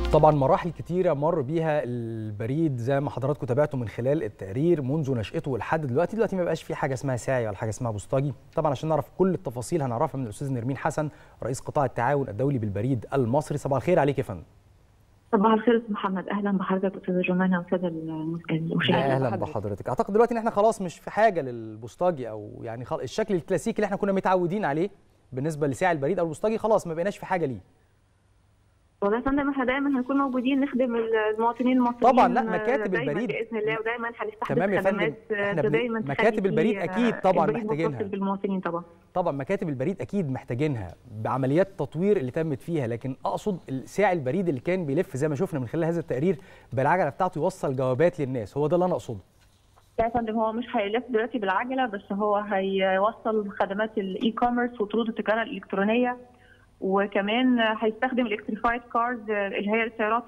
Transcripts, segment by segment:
طبعا مراحل كتيرة مر بيها البريد زي ما حضراتكم تابعتوا من خلال التقرير منذ نشأته لحد دلوقتي دلوقتي ما بقاش في حاجة اسمها ساعي ولا حاجة اسمها بوسطجي طبعا عشان نعرف كل التفاصيل هنعرفها من الأستاذ نرمين حسن رئيس قطاع التعاون الدولي بالبريد المصري صباح الخير عليك يا فندم صباح الخير استاذ محمد اهلا بحضرتك استاذ جمانه واستاذ المشاهدين اهلا بحضرتك اعتقد دلوقتي ان احنا خلاص مش في حاجه للبوسطجي او يعني خل... الشكل الكلاسيكي اللي احنا كنا متعودين عليه بالنسبه لساعي البريد او البوسطجي خلاص ما بقيناش في حاجه ليه والله يا فندم احنا دايما هنكون موجودين نخدم المواطنين المصريين طبعا لا مكاتب دايماً البريد باذن الله ودايما هنستحدث تمام يا فندم خدمات احنا بن... دايما مكاتب البريد اكيد طبعا محتاجينها بالمواطنين طبعا طبعا مكاتب البريد اكيد محتاجينها بعمليات تطوير اللي تمت فيها لكن اقصد ساعي البريد اللي كان بيلف زي ما شفنا من خلال هذا التقرير بالعجله بتاعته يوصل جوابات للناس هو ده اللي انا اقصده لا يا فندم هو مش هيلف دلوقتي بالعجله بس هو هيوصل خدمات الاي كوميرس وطرود التجاره الالكترونيه وكمان هيستخدم الالكتريفايد كارز اللي هي السيارات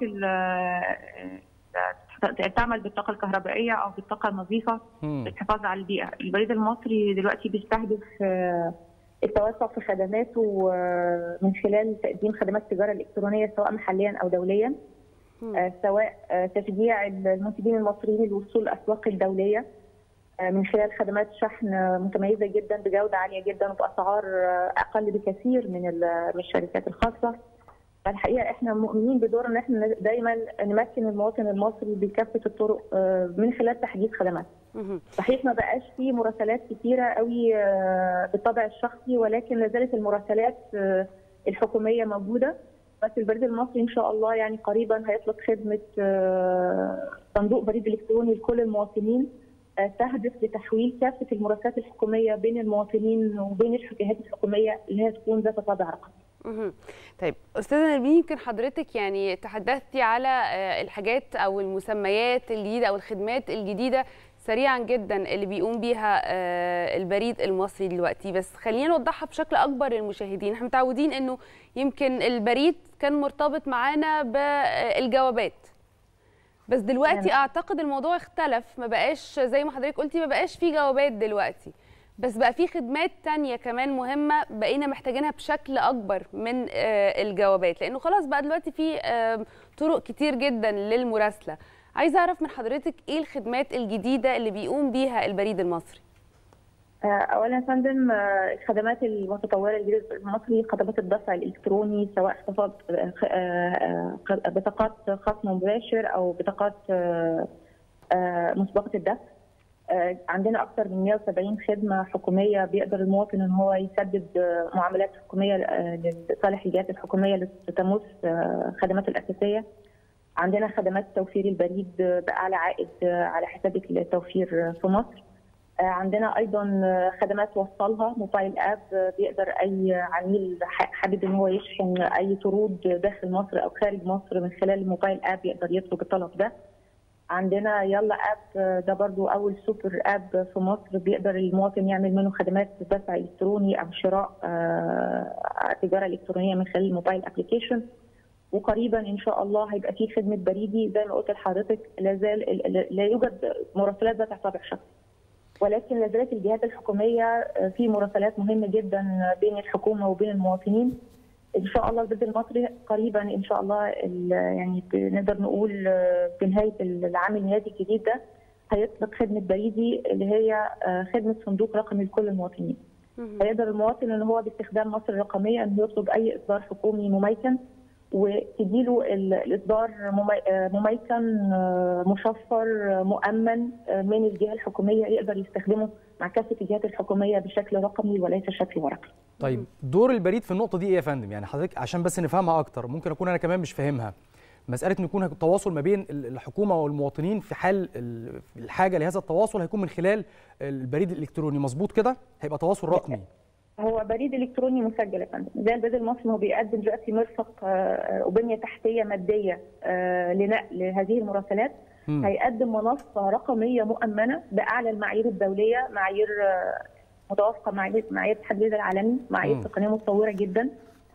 اللي تعمل بالطاقه الكهربائيه او بالطاقه النظيفه للحفاظ على البيئه. البريد المصري دلوقتي بيستهدف التوسع في خدماته من خلال تقديم خدمات التجاره الالكترونيه سواء محليا او دوليا. سواء تشجيع المنتجين المصريين للوصول للاسواق الدوليه من خلال خدمات شحن متميزه جدا بجوده عاليه جدا وباسعار اقل بكثير من من الشركات الخاصه. فالحقيقه احنا مؤمنين بدور ان احنا دايما نمكن المواطن المصري بكافه الطرق من خلال تحديث خدمات. صحيح ما بقاش في مراسلات كثيره قوي بالطبع الشخصي ولكن لا زالت المراسلات الحكوميه موجوده بس البريد المصري ان شاء الله يعني قريبا هيطلق خدمه صندوق بريد الكتروني لكل المواطنين تهدف لتحويل كافه المراسلات الحكوميه بين المواطنين وبين الجهات الحكوميه اللي هي تكون ذات طابع رقمي. طيب استاذه نرمين يمكن حضرتك يعني تحدثتي على الحاجات او المسميات الجديده او الخدمات الجديده سريعا جدا اللي بيقوم بيها البريد المصري دلوقتي بس خلينا نوضحها بشكل اكبر للمشاهدين احنا متعودين انه يمكن البريد كان مرتبط معانا بالجوابات بس دلوقتي يعني. اعتقد الموضوع اختلف ما بقاش زي ما حضرتك قلتي ما بقاش في جوابات دلوقتي بس بقى في خدمات تانية كمان مهمة بقينا محتاجينها بشكل أكبر من الجوابات لأنه خلاص بقى دلوقتي في طرق كتير جدا للمراسلة عايزة أعرف من حضرتك إيه الخدمات الجديدة اللي بيقوم بيها البريد المصري اولا يا فندم الخدمات المتطوره للبريد المصري خدمات الدفع الالكتروني سواء اختصاص بطاقات خصم مباشر او بطاقات مسبقه الدفع عندنا اكثر من 170 خدمه حكوميه بيقدر المواطن ان هو يسدد معاملات حكوميه لصالح الجهات الحكوميه اللي تمس خدماته الاساسيه عندنا خدمات توفير البريد باعلى عائد على حساب التوفير في مصر عندنا ايضا خدمات وصلها موبايل اب بيقدر اي عميل حابب ان هو يشحن اي طرود داخل مصر او خارج مصر من خلال الموبايل اب يقدر يطلب الطلب ده عندنا يلا اب ده برضو اول سوبر اب في مصر بيقدر المواطن يعمل منه خدمات دفع الكتروني او شراء تجاره الكترونيه من خلال الموبايل ابلكيشن وقريبا ان شاء الله هيبقى في خدمه بريدي زي ما قلت لحضرتك لا زال لا يوجد مراسلات ذات طابع شخصي ولكن لا زالت الجهات الحكوميه في مراسلات مهمه جدا بين الحكومه وبين المواطنين ان شاء الله البريد المصري قريبا ان شاء الله يعني نقدر نقول بنهايه العام الميلادي الجديد ده هيطلق خدمه بريدي اللي هي خدمه صندوق رقمي لكل المواطنين. هيقدر المواطن ان هو باستخدام مصر الرقميه انه يطلب اي اصدار حكومي مميكن وتديله الاصدار مميكن مشفر مؤمن من الجهه الحكوميه يقدر يستخدمه مع كافه الجهات الحكوميه بشكل رقمي وليس شكل ورقي. طيب دور البريد في النقطه دي ايه يا فندم؟ يعني حضرتك عشان بس نفهمها اكتر ممكن اكون انا كمان مش فاهمها. مساله ان يكون تواصل ما بين الحكومه والمواطنين في حال الحاجه لهذا التواصل هيكون من خلال البريد الالكتروني مظبوط كده؟ هيبقى تواصل رقمي. هو بريد الكتروني مسجل يا فندم زي البريد المصري هو بيقدم دلوقتي مرفق وبنيه تحتيه ماديه لنقل هذه المراسلات م. هيقدم منصه رقميه مؤمنه باعلى المعايير الدوليه معايير متوافقه مع معايير الاتحاد البريد العالمي معايير تقنيه متطوره جدا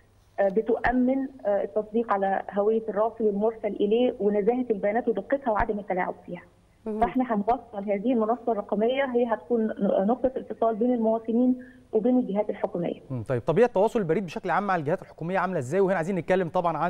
بتؤمن التصديق على هويه الراسل والمرسل اليه ونزاهه البيانات ودقتها وعدم التلاعب فيها. فاحنا هنوصل هذه المنصه الرقميه هي هتكون نقطه اتصال بين المواطنين وبين الجهات الحكوميه. طيب طبيعه تواصل البريد بشكل عام مع الجهات الحكوميه عامله ازاي وهنا عايزين نتكلم طبعا عن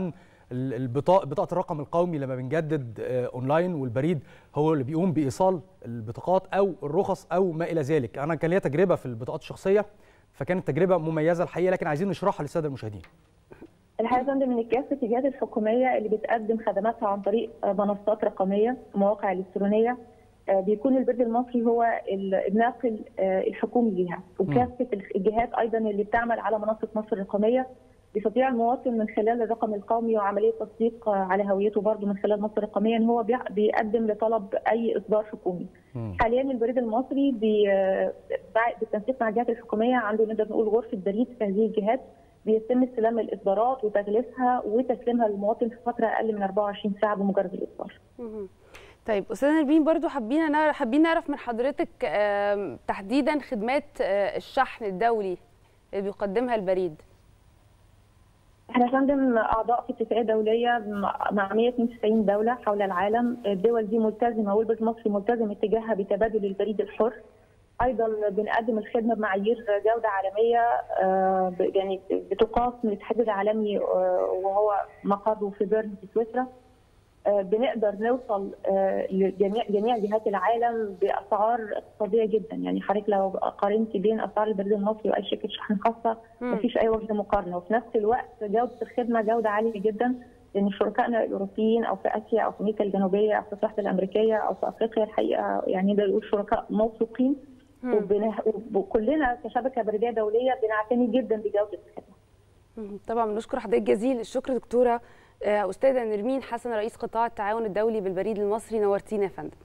البطاقه بطاقه الرقم القومي لما بنجدد اونلاين والبريد هو اللي بيقوم بايصال البطاقات او الرخص او ما الى ذلك انا كان ليا تجربه في البطاقات الشخصيه فكانت تجربه مميزه الحقيقه لكن عايزين نشرحها للساده المشاهدين الحقيقه يا من كافه الجهات الحكوميه اللي بتقدم خدماتها عن طريق منصات رقميه مواقع الكترونيه بيكون البريد المصري هو الناقل الحكومي ليها وكافه الجهات ايضا اللي بتعمل على منصه مصر الرقميه بيستطيع المواطن من خلال الرقم القومي وعمليه تصديق على هويته برضه من خلال مصر الرقميه ان هو بيقدم لطلب اي اصدار حكومي. حاليا البريد المصري بالتنسيق مع الجهات الحكوميه عنده نقدر نقول غرفه بريد في هذه الجهات بيتم استلام الاصدارات وتغليفها وتسليمها للمواطن في فتره اقل من 24 ساعه بمجرد الاصدار. طيب استاذه نرمين برضو حابين نعرف حابين نعرف من حضرتك تحديدا خدمات الشحن الدولي اللي بيقدمها البريد. احنا يا فندم اعضاء في اتفاقيه دوليه مع 192 دوله حول العالم، الدول دي ملتزمه والبريد المصري ملتزم اتجاهها بتبادل البريد الحر. ايضا بنقدم الخدمه بمعايير جوده عالميه يعني بتقاس من الاتحاد العالمي وهو مقره في بيرن في سويسرا. بنقدر نوصل لجميع جميع جهات العالم باسعار اقتصاديه جدا يعني حضرتك لو قارنتي بين اسعار البريد المصري واي شركه شحن خاصه مفيش اي وجه مقارنه وفي نفس الوقت جوده الخدمه جوده عاليه جدا لان شركائنا الاوروبيين او في اسيا او في امريكا الجنوبيه او في الساحل الامريكيه او في افريقيا الحقيقه يعني نقدر نقول شركاء موثوقين وكلنا كشبكه بريديه دوليه بنعتني جدا بجوده الخدمه. طبعا بنشكر حضرتك جزيل الشكر دكتوره استاذه نرمين حسن رئيس قطاع التعاون الدولي بالبريد المصري نورتينا يا فندم